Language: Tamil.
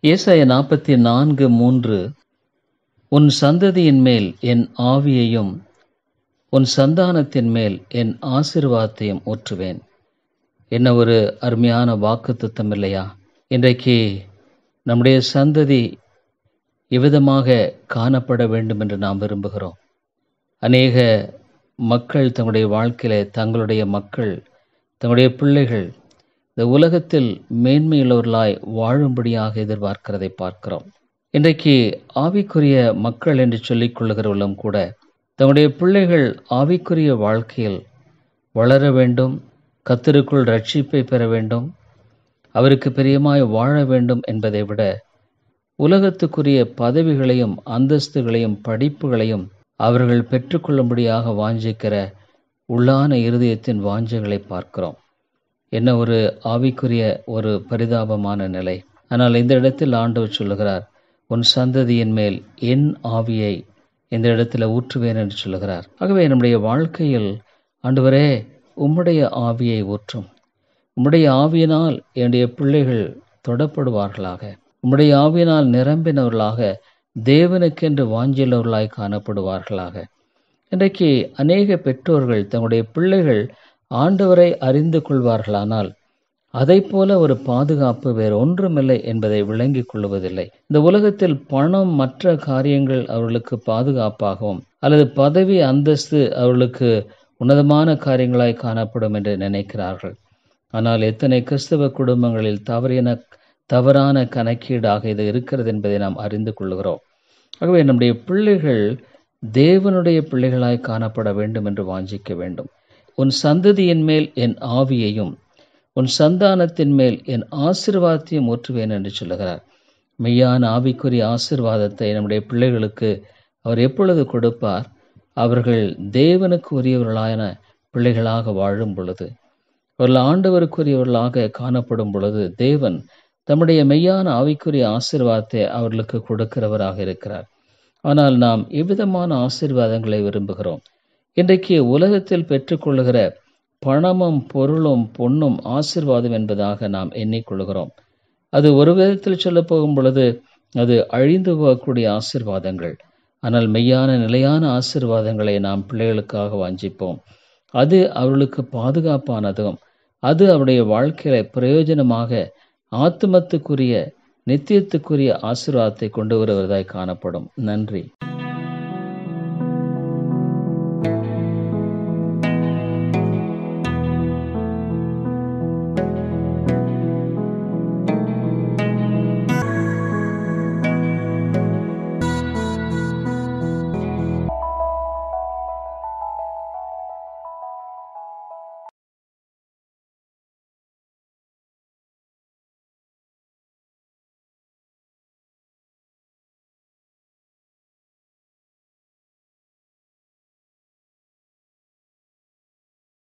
ஏசாய நாற்பத்தி நான்கு மூன்று உன் சந்ததியின் மேல் என் ஆவியையும் உன் சந்தானத்தின் மேல் என் ஆசிர்வாதத்தையும் ஊற்றுவேன் என்ன ஒரு அருமையான வாக்கு திட்டம் இல்லையா இன்றைக்கு நம்முடைய சந்ததி எவ்விதமாக காணப்பட வேண்டும் என்று நாம் விரும்புகிறோம் அநேக மக்கள் தங்களுடைய வாழ்க்கையில தங்களுடைய மக்கள் தங்களுடைய பிள்ளைகள் இந்த உலகத்தில் மேன்மையுள்ளவர்களாய் வாழும்படியாக எதிர்பார்க்கிறதை பார்க்கிறோம் இன்றைக்கு ஆவிக்குரிய மக்கள் என்று சொல்லிக் கொள்ளுகிறவர்களும் கூட தங்களுடைய பிள்ளைகள் ஆவிக்குரிய வாழ்க்கையில் வளர வேண்டும் கத்தருக்குள் ரட்சிப்பை பெற வேண்டும் அவருக்கு பிரியமாய் வாழ வேண்டும் என்பதை விட உலகத்துக்குரிய பதவிகளையும் அந்தஸ்துகளையும் படிப்புகளையும் அவர்கள் பெற்றுக்கொள்ளும்படியாக வாஞ்சிக்கிற உள்ளான இருதயத்தின் வாஞ்சைகளை பார்க்கிறோம் என்ன ஒரு ஆவிக்குரிய ஒரு பரிதாபமான நிலை ஆனால் இந்த இடத்தில் ஆண்டவர் சொல்லுகிறார் உன் சந்ததியின் மேல் என் ஆவியை இந்த இடத்துல ஊற்றுவேன் என்று சொல்லுகிறார் ஆகவே நம்முடைய வாழ்க்கையில் ஆண்டவரே உம்முடைய ஆவியை ஊற்றும் உம்முடைய ஆவியினால் என்னுடைய பிள்ளைகள் தொடப்படுவார்களாக உம்முடைய ஆவியினால் நிரம்பினவர்களாக தேவனுக்கென்று வாஞ்சியுள்ளவர்களாய் காணப்படுவார்களாக இன்றைக்கு அநேக பெற்றோர்கள் தங்களுடைய பிள்ளைகள் ஆண்டவரை அறிந்து கொள்வார்களானால் அதை போல ஒரு பாதுகாப்பு வேறு ஒன்றுமில்லை என்பதை விளங்கிக் கொள்வதில்லை இந்த உலகத்தில் பணம் மற்ற காரியங்கள் அவர்களுக்கு பாதுகாப்பாகவும் அல்லது பதவி அந்தஸ்து அவர்களுக்கு உன்னதமான காரியங்களாய் காணப்படும் என்று நினைக்கிறார்கள் ஆனால் எத்தனை கிறிஸ்தவ குடும்பங்களில் தவறின தவறான கணக்கீடாக இது இருக்கிறது என்பதை நாம் அறிந்து கொள்கிறோம் ஆகவே நம்முடைய பிள்ளைகள் தேவனுடைய பிள்ளைகளாய் காணப்பட வேண்டும் என்று வாஞ்சிக்க வேண்டும் உன் சந்ததியின் மேல் என் ஆவியையும் உன் சந்தானத்தின் மேல் என் ஆசிர்வாதத்தையும் ஊற்றுவேன் என்று சொல்லுகிறார் மெய்யான ஆவிக்குரிய ஆசிர்வாதத்தை நம்முடைய பிள்ளைகளுக்கு அவர் எப்பொழுது கொடுப்பார் அவர்கள் தேவனுக்கு உரியவர்களான பிள்ளைகளாக வாழும் பொழுது அவர்கள் ஆண்டவருக்குரியவர்களாக காணப்படும் பொழுது தேவன் தம்முடைய மெய்யான ஆவிக்குரிய ஆசிர்வாதத்தை அவர்களுக்கு கொடுக்கிறவராக இருக்கிறார் ஆனால் நாம் எவ்விதமான ஆசிர்வாதங்களை விரும்புகிறோம் இன்றைக்கு உலகத்தில் பெற்றுக்கொள்ளுகிற பணமும் பொருளும் பொன்னும் ஆசிர்வாதம் என்பதாக நாம் எண்ணிக்கொள்கிறோம் அது ஒரு விதத்தில் சொல்ல போகும் பொழுது அது அழிந்து போகக்கூடிய ஆசிர்வாதங்கள் ஆனால் மெய்யான நிலையான ஆசிர்வாதங்களை நாம் பிள்ளைகளுக்காக வாஞ்சிப்போம் அது அவர்களுக்கு பாதுகாப்பானதும் அது அவருடைய வாழ்க்கையில பிரயோஜனமாக ஆத்துமத்துக்குரிய நித்தியத்துக்குரிய ஆசீர்வாதத்தை கொண்டு வருவதாய் காணப்படும் நன்றி